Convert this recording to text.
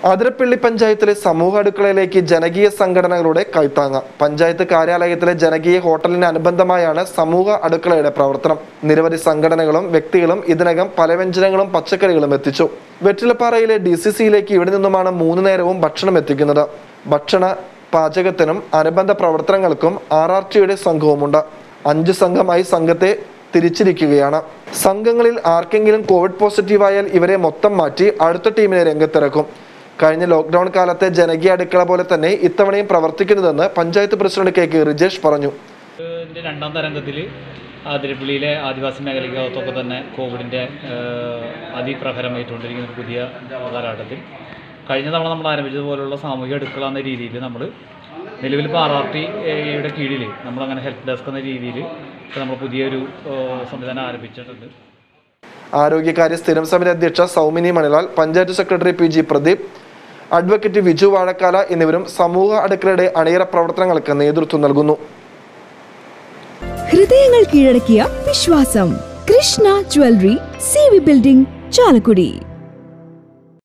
അതിരപ്പള്ളി പഞ്ചായത്തിലെ സമൂഹ അടുക്കളയിലേക്ക് ജനകീയ സംഘടനകളുടെ കൈത്താങ്ങ പഞ്ചായത്ത് കാര്യാലയത്തിലെ ജനകീയ ഹോട്ടലിന് അനുബന്ധമായാണ് സമൂഹ അടുക്കളയുടെ പ്രവർത്തനം നിരവധി സംഘടനകളും വ്യക്തികളും ഇതിനകം പലവ്യഞ്ജനങ്ങളും പച്ചക്കറികളും എത്തിച്ചു വെറ്റിലപ്പാറയിലെ ഡി സി സിയിലേക്ക് ഇവിടെ നിന്നുമാണ് മൂന്ന് നേരവും ഭക്ഷണം എത്തിക്കുന്നത് ഭക്ഷണ പാചകത്തിനും അനുബന്ധ പ്രവർത്തനങ്ങൾക്കും ആർ ആർ ടിയുടെ സംഘവുമുണ്ട് അഞ്ച് സംഘമായി സംഘത്തെ തിരിച്ചിരിക്കുകയാണ് സംഘങ്ങളിൽ ആർക്കെങ്കിലും കോവിഡ് പോസിറ്റീവായാൽ ഇവരെ മൊത്തം മാറ്റി അടുത്ത ടീമിനെ രംഗത്തിറക്കും കഴിഞ്ഞ ലോക്ക്ഡൌൺ കാലത്തെ ജനകീയ അടുക്കള പോലെ തന്നെ ഇത്തവണയും പ്രവർത്തിക്കുന്നതെന്ന് panchayat president K K Rijesh പറഞ്ഞു ഇതിൻ്റെ രണ്ടാം തരംഗത്തിൽ അതിരപ്പള്ളിയിലെ ആദിവാസി മേഖലയ്ക്കകത്തൊക്കെ തന്നെ കോവിഡിൻ്റെ അതിപ്രഹരമായിട്ടുകൊണ്ടിരിക്കുന്ന ഒരു പുതിയ കാലഘട്ടത്തിൽ കഴിഞ്ഞ തവണ നമ്മൾ ആരംഭിച്ചതുപോലുള്ള സാമൂഹിക അടുക്കള എന്ന രീതിയിൽ നമ്മൾ നിലവിൽ ഇപ്പോൾ ആർ ആർ ടിയുടെ കീഴിൽ നമ്മളങ്ങനെ ഹെൽപ്പ് ഡെസ്ക് എന്ന രീതിയിൽ നമ്മൾ പുതിയൊരു ഏഹ്, സംവിധാനം ആരംഭിച്ചിട്ടുണ്ട് ആരോഗ്യകാര്യ സ്ഥിരം സമിതി അധ്യക്ഷ Soumini Manilal panchayat secretary P G Pradeep advocate Viju Vazhakkala എന്നിവരും സമൂഹ അടുക്കളയുടെ അണിയറ പ്രവർത്തനങ്ങൾക്ക് നേതൃത്വം നൽകുന്നു ഹൃദയങ്ങൾ കീഴടക്കിയ വിശ്വാസം Krishna jewellery C V building Chalakudy